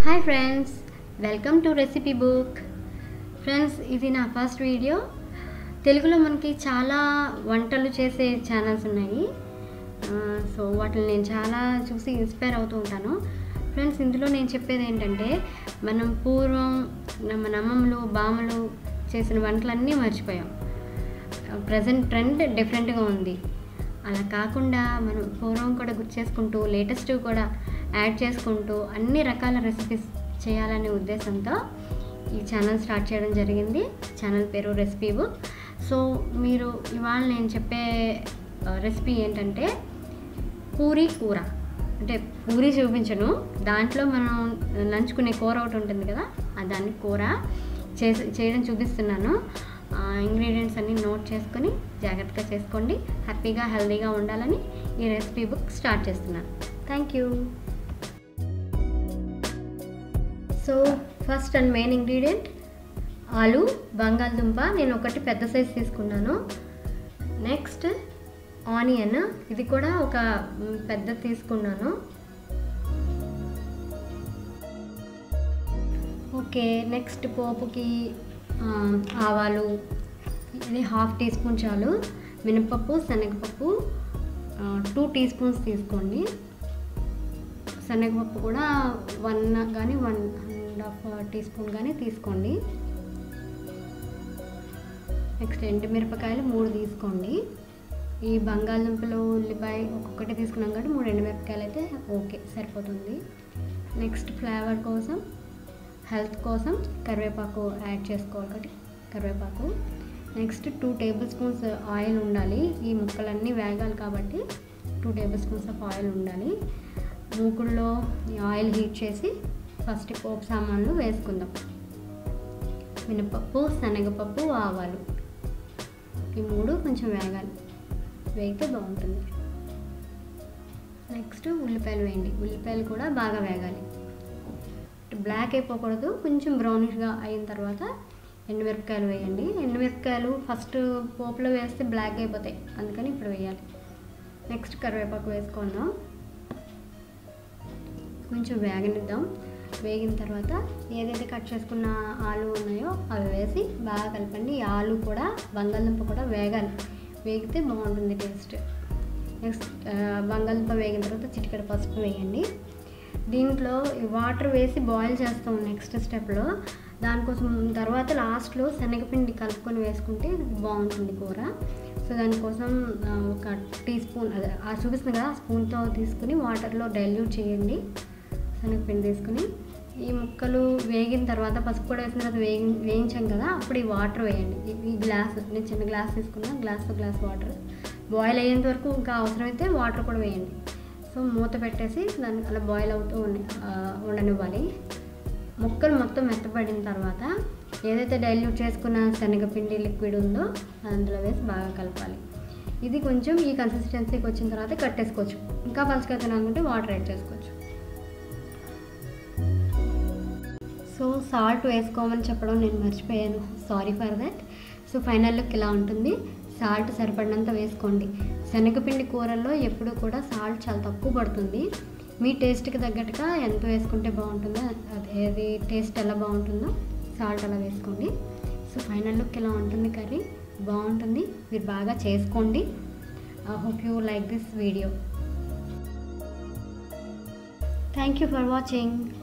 hi friends welcome to recipe book friends ఇది నా first video తెలుగులో మనకి చాలా వంటలు చేసే ఛానల్స్ ఉన్నాయి ఆ, సో వాటిని నేను చాలా చూసి ఇన్స్పైర్ అవుతూ ఉంటాను ఫ్రెండ్స్ ఇందులో నేను చెప్పేది ఏంటంటే మనం పూర్వం మన అమ్మమ్మలు బామ్మలు చేసిన వంటలన్నీ మర్చిపోయాం ప్రజెంట్ ట్రెండ్ డిఫరెంట్గా ఉంది అలా కాకుండా మనం పూర్వం కూడా గుర్తు చేసుకుంటూ లేటెస్ట్ కూడా యాడ్ చేసుకుంటూ అన్ని రకాల రెసిపీస్ చేయాలనే ఉద్దేశంతో ఈ ఛానల్ స్టార్ట్ చేయడం జరిగింది ఛానల్ పేరు రెసిపీ బుక్ సో మీరు ఇవాళ నేను చెప్పే రెసిపీ ఏంటంటే పూరి కూర అంటే పూరి చూపించను దాంట్లో మనం నంచుకునే కూర ఒకటి ఉంటుంది కదా ఆ దాన్ని కూర చేసి చేయడం చూపిస్తున్నాను ఇంగ్రీడియంట్స్ అన్నీ నోట్ చేసుకొని జాగ్రత్తగా చేసుకోండి హ్యాపీగా హెల్తీగా ఉండాలని ఈ రెసిపీ బుక్ స్టార్ట్ చేస్తున్నాను thank you so first and main ingredient ఆలు బంగాళదుంప నేను ఒకటి పెద్ద సైజ్ తీసుకున్నాను నెక్స్ట్ ఆనియన్ ఇది కూడా ఒక మ్, పెద్ద తీసుకున్నాను ఓకే నెక్స్ట్ పోపుకి ఆ, ఆవాలు ఇది హాఫ్ టీ స్పూన్ చాలు మినపప్పు శనగపప్పు టూ టీ స్పూన్స్ తీసుకోండి శనగపప్పు కూడా వన్ కానీ one and half teaspoon కానీ తీసుకోండి నెక్స్ట్ ఎండుమిరపకాయలు మూడు తీసుకోండి ఈ బంగాళదుంపలు ఉల్లిపాయ ఒక్కొక్కటి తీసుకున్నాం కాబట్టి మూడు ఎండుమిరపకాయలు అయితే ఓకే సరిపోతుంది నెక్స్ట్ ఫ్లేవర్ కోసం హెల్త్ కోసం కరివేపాకు యాడ్ చేసుకోవాలి ఒకటి కరివేపాకు next two tablespoons oil ఉండాలి ఈ ముక్కలన్నీ వేగాలి కాబట్టి two tablespoons of oil ఉండాలి మూకుడులో ఈ ఆయిల్ హీట్ చేసి ఫస్ట్ పోపు సామాన్లు వేసుకుందాం మినపప్పు శనగపప్పు ఆవాలు ఈ మూడు కొంచెం వేగాలి వేగితే బాగుంటుంది నెక్స్ట్ ఉల్లిపాయలు వేయండి ఉల్లిపాయలు కూడా బాగా వేగాలి బ్లాక్ అయిపోకూడదు కొంచెం బ్రౌనిష్గా అయిన తర్వాత ఎండుమిరపకాయలు వేయండి ఎండుమిరపకాయలు ఫస్ట్ పోపులో వేస్తే బ్లాక్ అయిపోతాయి అందుకని ఇప్పుడు వేయాలి నెక్స్ట్ కరివేపాకు వేసుకుందాం కొంచెం వేగనిద్దాం వేగిన తర్వాత ఏదైతే కట్ చేసుకున్న ఆలు ఉన్నాయో అవి వేసి బాగా కలపండి ఈ ఆలు కూడా బంగాళదుంప కూడా వేగాలి వేగితే బాగుంటుంది టేస్ట్ నెక్స్ట్ ఆ, బంగాళదుంప వేగిన తర్వాత చిటికెడ పసుపు వేయండి దీంట్లో ఈ వాటర్ వేసి బాయిల్ చేస్తాం నెక్స్ట్ స్టెప్లో దానికోసం తర్వాత లాస్ట్లో శనగపిండి కలుపుకొని వేసుకుంటే బాగుంటుంది కూర సో దానికోసం ఆ, ఒక టీ స్పూన్ అదే ఆ చూపిస్తుంది కదా ఆ స్పూన్తో తీసుకుని వాటర్లో డైల్యూట్ చేయండి శనగపిండి తీసుకుని ఈ ముక్కలు వేగిన తర్వాత పసుపు కూడా వేసిన తర్వాత వేగి వేయించాం కదా అప్పుడు ఈ వాటర్ వేయండి ఈ- ఈ గ్లాస్ నేను చిన్న గ్లాస్ తీసుకున్నా గ్లాస్తో గ్లాస్ వాటర్ బాయిల్ అయ్యేంత వరకు ఇంకా అవసరమైతే వాటర్ కూడా వేయండి సో మూత పెట్టేసి దాన్ని అలా బాయిల్ అవుతూ ఉండి ఆ, ఉండనివ్వాలి ముక్కలు మొత్తం మెత్తపడిన తర్వాత ఏదైతే డైల్యూట్ చేసుకున్న శనగపిండి లిక్విడ్ ఉందో అది అందులో వేసి బాగా కలపాలి ఇది కొంచెం ఈ కన్సిస్టెన్సీకి వచ్చిన తర్వాత కట్టేసుకోవచ్చు ఇంకా పలుచగా తినాలనుకుంటే వాటర్ యాడ్ చేసుకోవచ్చు సో సాల్ట్ వేసుకోమని చెప్పడం నేను మర్చిపోయాను sorry for that so final look ఇలా ఉంటుంది సాల్ట్ సరిపడినంత వేసుకోండి శనగపిండి కూరల్లో ఎప్పుడు కూడా సాల్ట్ చాలా తక్కువ పడుతుంది మీ టేస్ట్కి తగ్గట్టుగా ఎంత వేసుకుంటే బాగుంటుందో అది ఏది టేస్ట్ ఎలా బాగుంటుందో సాల్ట్ అలా వేసుకోండి సో ఫైనల్ లుక్ ఇలా ఉంటుంది కర్రీ బాగుంటుంది మీరు బాగా చేసుకోండి hope you like this video thank you for watching